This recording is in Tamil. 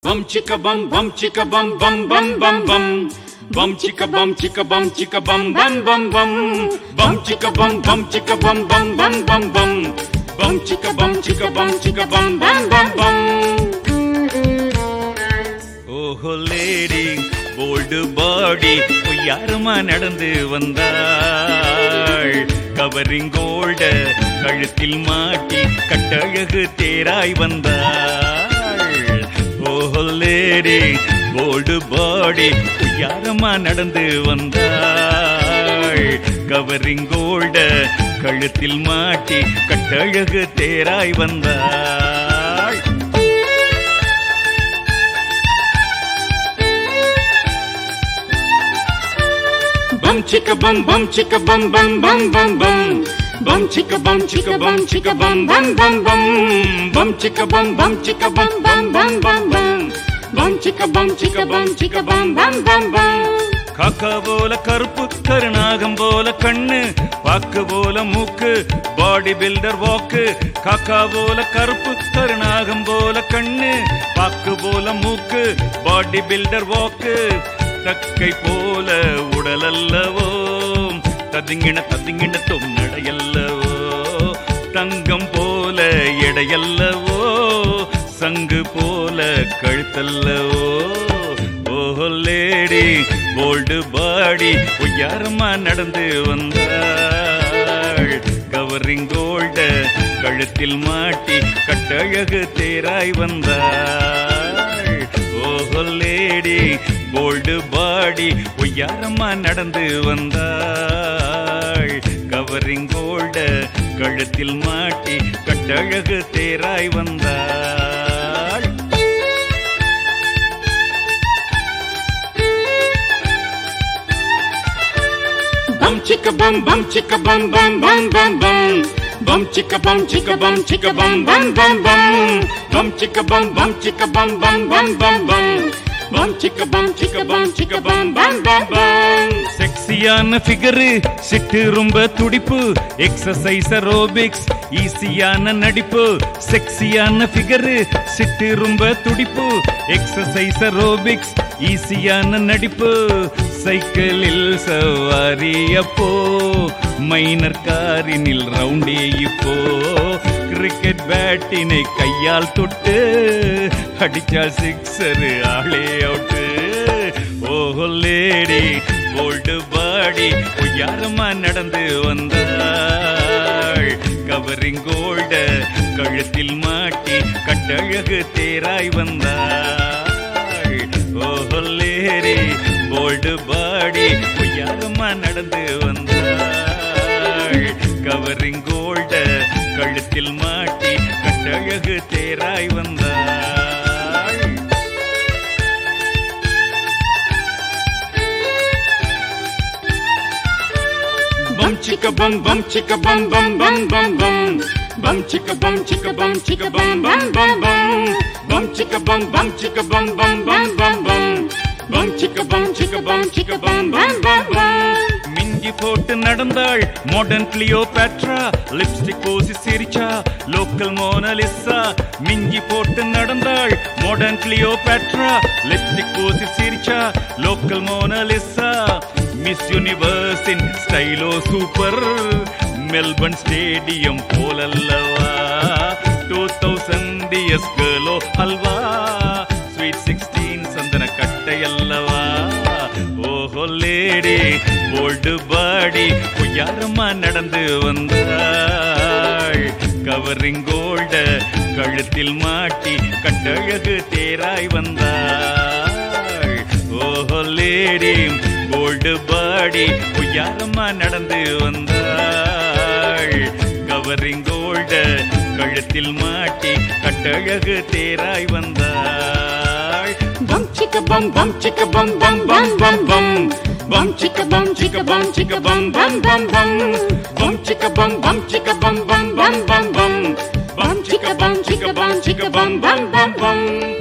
Bum chicka bum bum chicka bum bum bum bum bum. Bum chicka bum chicka bum chicka bum bum bum bum. Bum chicka bum bum chicka bum bum bum bum bum. Bum chicka bum chicka bum chicka bum bum bum bum. ஓஹோ லேடி போல்டு பாடி யாருமா நடந்து வந்தாள் கவரிங் கோல்ட கழுத்தில் மாட்டி கட்டழகு தேராய் வந்தாள் ஓஹோ லேடி போல்டு பாடி யாரம்மா நடந்து வந்தாள் கவரிங் கோல்ட கழுத்தில் மாட்டி கட்டழகு தேராய் வந்தாள் Bum chicka bum bum chicka bum bum bum bum bum. Bum chicka bum chicka bum chicka bum bum bum bum. Bum chicka bum bum chicka bum bum bum bum bum. Bum chicka bum chicka bum chicka bum bum bum bum. காக்கா போல கருப்பு கருநாகம் போல கண்ணு வாக்கு போல மூக்கு பாடி பில்டர் வாக்கு காக்கா போல கருப்பு கருநாகம் போல கண்ணு வாக்கு போல மூக்கு பாடி பில்டர் வாக்கு தக்கை போல உடல் அல்லவோ ததிங்கின ததிங்கின தொன்னடையல்லவோ தங்கம் போல எடையல்லவோ சங்கு போல கழுத்தல்லவோ ஓஹோ லேடி போல்டு பாடி உயரமா நடந்து வந்தாள் கவரிங் கோல்ட கழுத்தில் மாட்டி கட்டழகு தேராய் வந்தாள் ஓஹோ லேடி போல்டு பாடி உயரமா நடந்து வந்தாள் கவரிங் கோல்ட கழுத்தில் மாட்டி கட்டழகு தேராய் வந்தாள் Bum chicka bum bum chicka bum bum bum bum bum. Bum chicka bum chicka bum chicka bum bum bum bum. Bum chicka bum bum chicka bum bum bum bum bum. Bum chicka bum chicka bum chicka bum bum bum bum. செக்ஸியான ஃபிகரு சிட்டு ரொம்ப துடிப்பு எக்ஸசைஸ் அரோபிக்ஸ் ஈஸியான நடிப்பு செக்ஸியான ஃபிகரு சிட்டு ரொம்ப துடிப்பு எக்ஸசைஸ் அரோபிக்ஸ் ஈஸியான நடிப்பு சைக்கிளில் சவாரி அப்போ மைனர் காரினில் ரவுண்டே இப்போ கிரிக்கெட் பேட்டினை கையால் தொட்டு அடிச்சால் சிக்ஸரு ஆளே அவுட்டு ஓஹோ லேடி போல்டு பாடி யாரமா நடந்து வந்தாள் கவரிங் கோல்ட கழுத்தில் மாட்டி கட்டழகு தேராய் வந்தாள் ஓஹோ லேடி போல்டு பாடி யாரமா நடந்து வந்தாள் கவரிங் கோல்ட கழுத்தில் மாட்டி கட்டழகு தேராய் வந்தாள் Bum chicka bum bum chicka bum bum bum bum bum. Bum chicka bum chicka bum chicka bum bum bum bum. Bum chicka bum bum chicka bum bum bum bum bum. Bum chicka bum chicka bum chicka bum bum bum bum. மிஞ்சி போட்டு நடந்தாள் மாடர்ன் கிளியோபேட்ரா லிப்ஸ்டிக் பூசி சிரிச்சா லோக்கல் மோனலிசா மிஞ்சி போட்டு நடந்தாள் மாடர்ன் கிளியோபேட்ரா லிப்ஸ்டிக் பூசி சிரிச்சா லோக்கல் மோனலிசா மிஸ் யூனிவர்ஸின் ஸ்டைலோ சூப்பர் மெல்பர்ன் ஸ்டேடியம் போலல்லவா டூ தௌசண்ட் இயர்ஸ் கேர்லோ அல்வா ஸ்வீட் சிக்ஸ்டீன் சந்தன கட்டை அல்லவா ஓஹோ லேடி போல்டு பாடி யாரம்மா நடந்து வந்தாள் கவரிங் கோல்ட கழுத்தில் மாட்டி கட்டழகு தேராய் வந்தாள் ஓஹோ லேடி கோல்டு பாடி யாரம்மா நடந்து வந்தாள் கவரிங் கோல்ட கழுத்தில் மாட்டி கட்டழகு தேராய் வந்தாள் Bum chicka bum bum chicka bum bum bum bum bum. Bum chicka bum chicka bum chicka bum bum bum bum. Bum chicka bum bum chicka bum bum bum bum bum. Bum chicka bum chicka bum chicka bum bum bum bum.